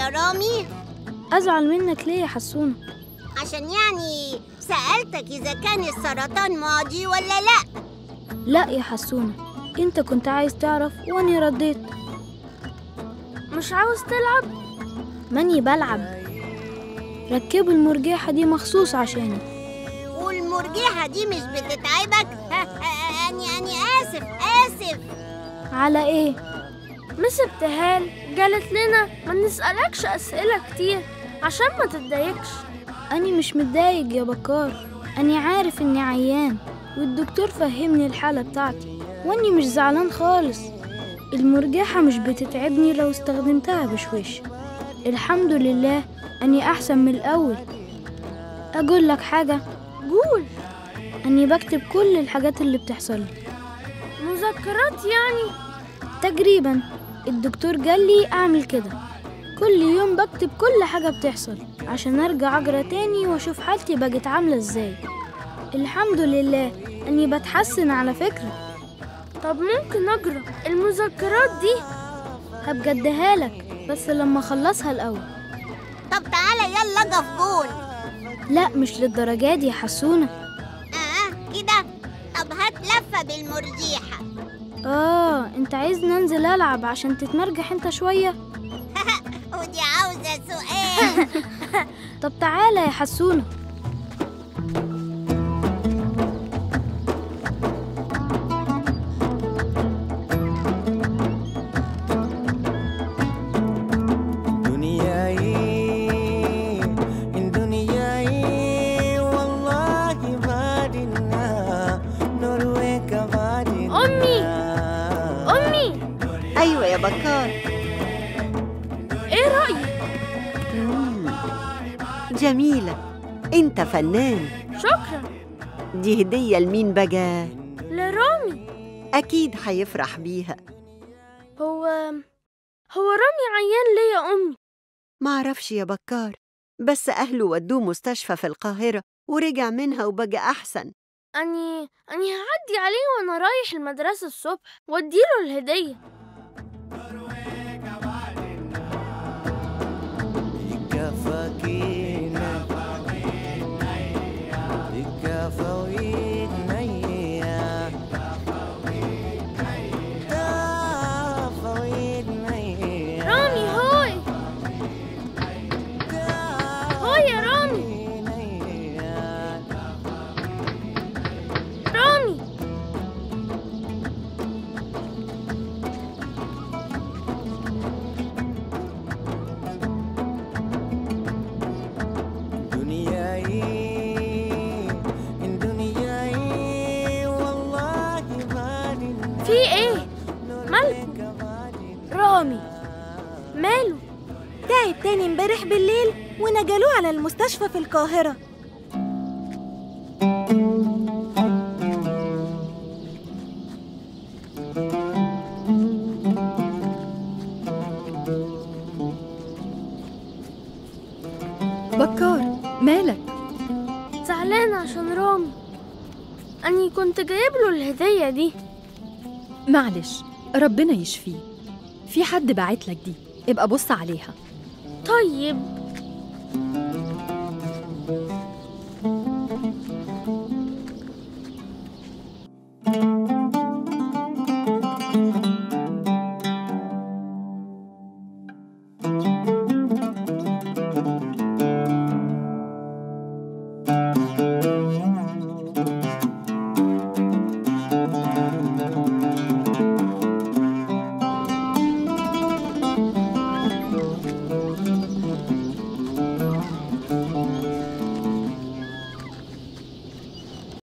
يا رامي أزعل منك ليه يا حسونة عشان يعني سألتك إذا كان السرطان ماضي ولا لأ لا يا حسونة انت كنت عايز تعرف واني رديت مش عاوز تلعب ماني بلعب ركبوا المرجحة دي مخصوص عشاني والمرجحة دي مش بتتعبك أني أني آسف آسف على ايه مس ابتهال قالت لنا ما نسألكش أسئلة كتير عشان ما تتضايقش أني مش متضايق يا بكار أني عارف إني عيان والدكتور فهمني الحالة بتاعتي وأني مش زعلان خالص المرجحة مش بتتعبني لو استخدمتها بشويش الحمد لله أني أحسن من الأول أقول لك حاجة قول أني بكتب كل الحاجات اللي بتحصل لي مذكرات يعني تقريبا الدكتور قال لي أعمل كده كل يوم بكتب كل حاجة بتحصل عشان أرجع أقرأ تاني وأشوف حالتي بقت عاملة إزاي الحمد لله أني بتحسن على فكرة طب ممكن أقرأ المذكرات دي هبقى أديها لك بس لما أخلصها الأول طب تعالى يلا اقف جول لا مش للدرجة دي يا حسونة آه كده طب هات لفة بالمرجيحة آه أنت عايزني أنزل ألعب عشان تتمرجح أنت شوية ودي عاوزة سؤال طب تعالى يا حسونة دنياي دنياي والله بعدنا نرويك بعدنا أمي أمي أيوة يا بكار إيه رأيك؟ مم. جميلة أنت فنان شكرا دي هدية لمين بقى؟ لرامي أكيد هيفرح بيها هو هو رامي عيان ليه يا أمي؟ معرفش يا بكار بس أهله ودوه مستشفى في القاهرة ورجع منها وبقى أحسن أني أني هعدي عليه وأنا رايح المدرسة الصبح وأديله الهدية يكفاكينا يكفاويدنيا كفاويدنيا رامي هوي هوي يا رامي رامي دنياي دنياي والله بعدنا في إيه؟ مالكم؟ رامي ماله؟ تعب تاني امبارح بالليل ونقلوه على المستشفى في القاهرة بكار مالك زعلانة عشان رامي أني كنت جايب له الهدية دي معلش ربنا يشفيه في حد باعت لك دي ابقى بص عليها طيب